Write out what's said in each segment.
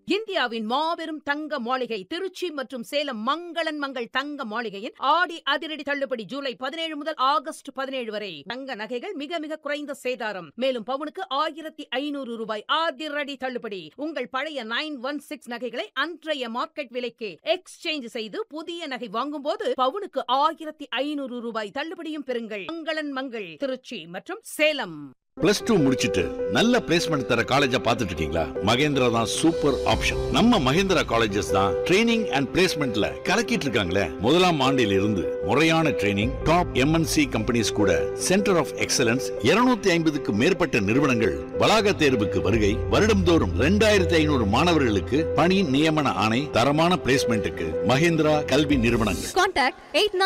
இந்தியாவின் மாபெரும் தங்க மாளிகை திருச்சி மற்றும் சேலம் மங்களன் மங்கள் தங்க மாளிகையின் ஆடி அதிரடி தள்ளுபடி ஜூலை பதினேழு முதல் ஆகஸ்ட் பதினேழு வரை தங்க நகைகள் மிக மிக குறைந்த சேதாரம் மேலும் பவுனுக்கு ஆயிரத்தி ஐநூறு ரூபாய் அதிரடி தள்ளுபடி உங்கள் பழைய நைன் ஒன் சிக்ஸ் நகைகளை அன்றைய மார்க்கெட் விலைக்கு எக்ஸ்சேஞ்ச் செய்து புதிய நகை வாங்கும்போது பவுனுக்கு ஆயிரத்தி ஐநூறு ரூபாய் தள்ளுபடியும் பெறுங்கள் மங்களன் மங்கள் திருச்சி மற்றும் சேலம் பிளஸ் டூ முடிச்சிட்டு நல்ல பிளேஸ்மெண்ட் தர காலேஜா பார்த்துட்டு இருக்கீங்களா மகேந்திரா தான் சூப்பர் ஆப்ஷன் நம்ம மகேந்திரா காலேஜஸ் தான் ட்ரைனிங் அண்ட் பிளேஸ்மெண்ட்ல கலக்கிட்டு இருக்காங்களே முதலாம் ஆண்டில் இருந்து முறையான ட்ரைனிங் டாப் எம்என்சி கம்பெனிஸ் கூட சென்டர் ஆஃப் எக்ஸலன்ஸ் 250 ஐம்பதுக்கு மேற்பட்ட நிறுவனங்கள் வளாக தேர்வுக்கு வருகை வருடம்தோறும் ரெண்டாயிரத்தி ஐநூறு மாணவர்களுக்கு பணி நியமன ஆணை தரமான பிளேஸ்மெண்ட்டுக்கு மகேந்திரா கல்வி நிறுவனங்கள் Contact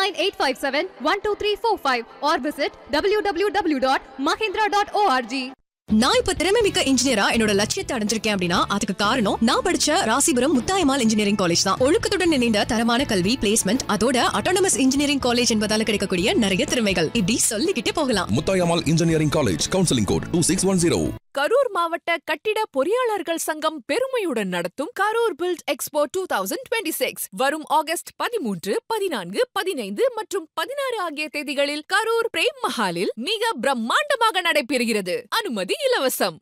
89857-12345 or visit www.mahindra.org. நான் இப்ப திறமை மிக்க இன்ஜினியரா என்னோட லட்சியத்தை அடைஞ்சிருக்கேன் அப்படின்னா அதுக்கு காரணம் நான் படிச்ச ராசிபுரம் முத்தாயமால் இன்ஜினியரிங் காலேஜ் தான் ஒழுக்கத்துடன் இணைந்த தரமான கல்வி பிளேஸ்மெண்ட் அதோட அட்டானமஸ் இன்ஜினியரிங் காலேஜ் என்பதால கிடைக்கக்கூடிய நிறைய திறமைகள் இப்படி சொல்லிக்கிட்டே போகலாம் Muthayammal engineering college counselling code two six one zero Karur மாவட்ட கட்டிட பொறியாளர்கள் சங்கம் பெருமையுடன் நடத்தும் Karur build expo two thousand twenty six வரும் ஆகஸ்ட் பதிமூன்று பதினான்கு பதினைந்து மற்றும் பதினாறு ஆகிய தேதிகளில் கரூர் பிரேம் மஹாலில் மிக பிரம்மாண்டமாக நடைபெறுகிறது அனுமதி இலவசம்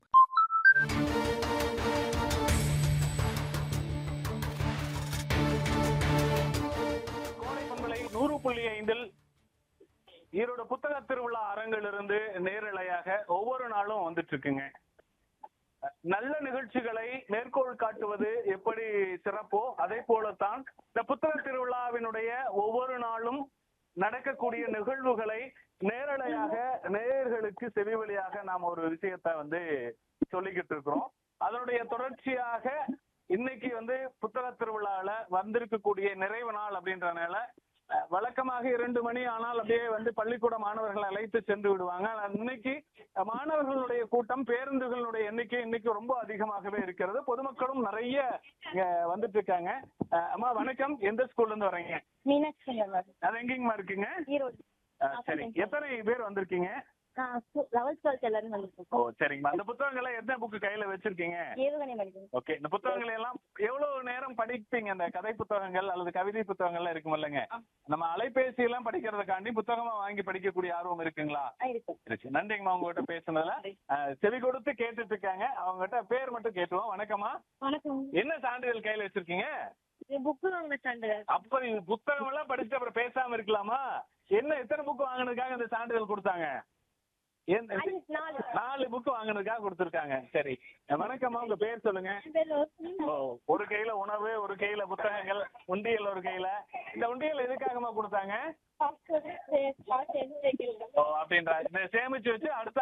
கோடை பண்பலை நூறு புள்ளி ஐந்தில் ஈரோடு புத்தக திருவிழா அரங்கிலிருந்து நேரலையாக ஒவ்வொரு நாளும் வந்துட்டு இருக்குங்க நல்ல நிகழ்ச்சிகளை மேற்கோள் காட்டுவது எப்படி சிறப்போ அதே போலத்தான் இந்த புத்தக திருவிழாவினுடைய ஒவ்வொரு நாளும் நடக்கக்கூடிய நிகழ்வுகளை நேரலையாக நேயர்களுக்கு செவி வழியாக நாம் ஒரு விஷயத்தை வந்து சொல்லிக்கிட்டு இருக்கிறோம் அதனுடைய தொடர்ச்சியாக இன்னைக்கு வந்து புத்தக திருவிழால வந்திருக்கக்கூடிய நிறைவு நாள் அப்படின்றனால அஹ், வழக்கமாக இரண்டு மணி ஆனால் அப்படியே வந்து பள்ளிக்கூட மாணவர்களை அழைத்து சென்று விடுவாங்க ஆனா இன்னைக்கு அஹ், மாணவர்களுடைய கூட்டம் பேருந்துகளுடைய எண்ணிக்கை இன்னைக்கு ரொம்ப அதிகமாகவே இருக்கிறது பொதுமக்களும் நிறைய இங்க வந்துட்டு இருக்காங்க அஹ், அம்மா வணக்கம் எந்த ஸ்கூல்ல இருந்து வரீங்க மீனாட்சி நகர் அது எங்கேங்கம்மா இருக்கீங்க ஈரோடு அஹ், சரி எத்தனை பேர் வந்திருக்கீங்க லெவல்த் டுவெல்த் எல்லாரும் வந்துருக்கோம் ஓ சரிங்கம்மா அந்த புத்தகங்களை எத்தனை புக்கு கையில வச்சிருக்கீங்க ஏவுகணை மனிதன் ஓகே இந்த புத்தகங்களை எல்லாம் எவ்வளவு நேரம் படிப்பீங்க இந்த கதை புத்தகங்கள் அல்லது கவிதை புத்தகங்கள்லாம் இருக்கும் இல்லைங்க நம்ம அலைபேசி எல்லாம் படிக்கிறதுக்காண்டி புத்தகமா வாங்கி படிக்கக்கூடிய ஆர்வம் இருக்குங்களா ஆ, இருக்கு இருக்கு நன்றிங்கம்மா உங்ககிட்ட பேசுனதுல அஹ், செவி கொடுத்து கேட்டுட்டு இருக்காங்க அவங்ககிட்ட பேர் மட்டும் கேட்டுருவோம் வணக்கம்மா வணக்கம் என்ன சான்றிதழ் கையில வச்சிருக்கீங்க புக்கு வாங்கின ஸ்டாண்டு அப்ப நீங்க புத்தகம் எல்லாம் படிச்சுட்டு அப்புறம் பேசாம இருக்கலாமா என்ன எத்தனை புக் வாங்கினதுக்காக இந்த சான்றிதழ் கொடுத்தாங்க எந்த- நாலு நாலு புக் வாங்கினதுக்காக கொடுத்துருக்காங்க சரி வணக்கம்மா உங்க பேர் சொல்லுங்க என் பேர் ரோஷினி. ஓ, ஒரு கையில உணவு ஒரு கையில புத்தகங்கள் உண்டியல் ஒரு கையில இந்த உண்டியல் எதுக்காகமா கொடுத்தாங்க First வந்து பார்த்து எடுத்து வைக்கிறது. ஓ அப்படின்றா இதை சேமிச்சு வச்சு அடுத்த